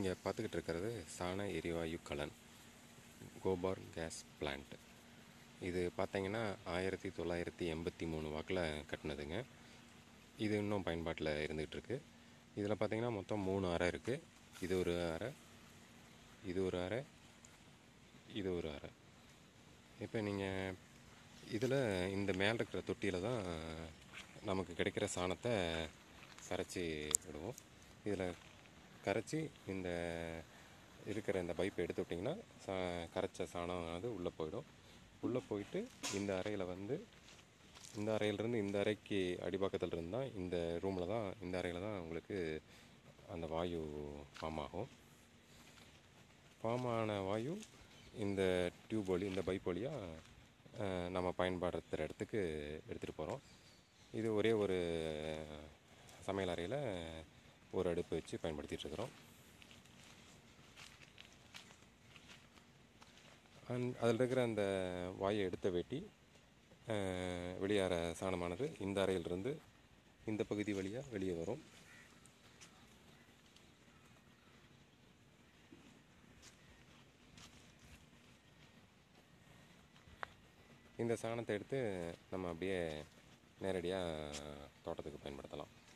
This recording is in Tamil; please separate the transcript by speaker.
Speaker 1: நீங்கள் பார்த்துக்கிட்டு இருக்கிறது சாண எரிவாயு கலன் கோபார் கேஸ் பிளான்ட் இது பார்த்தீங்கன்னா ஆயிரத்தி தொள்ளாயிரத்தி எண்பத்தி மூணு வாக்கில் கட்டினதுங்க இது இன்னும் பயன்பாட்டில் இருந்துகிட்டு இருக்கு இதில் பார்த்தீங்கன்னா மொத்தம் மூணு அறை இருக்குது இது ஒரு அறை இது ஒரு அறை இது ஒரு அறை இப்போ நீங்கள் இதில் இந்த மேலே இருக்கிற தொட்டியில் தான் நமக்கு கிடைக்கிற சாணத்தை கரைச்சி விடுவோம் இதில் கரைச்சி இந்த இருக்கிற இந்த பைப்பை எடுத்து விட்டிங்கன்னா சா கரைச்ச சாணம் அது உள்ளே போயிடும் உள்ளே போயிட்டு இந்த அறையில் வந்து இந்த அறையிலிருந்து இந்த அறைக்கு அடிப்பக்கத்தில் இருந்தால் இந்த ரூமில் தான் இந்த அறையில் தான் உங்களுக்கு அந்த வாயு ஃபார்ம் ஆகும் ஃபார்ம் ஆன வாயு இந்த டியூப் வழி இந்த பைப் வழியாக நம்ம பயன்படுத்துகிற இடத்துக்கு எடுத்துகிட்டு போகிறோம் இது ஒரே ஒரு சமையல் அறையில் ஒரு அடுப்பு வச்சு பயன்படுத்திட்டு இருக்கிறோம் அண்ட் அதில் இருக்கிற அந்த வாயை எடுத்த வெட்டி வெளியேற சாணமானது இந்த அறையிலிருந்து இந்த பகுதி வழியாக வெளியே வரும் இந்த சாணத்தை எடுத்து நம்ம அப்படியே நேரடியாக தோட்டத்துக்கு பயன்படுத்தலாம்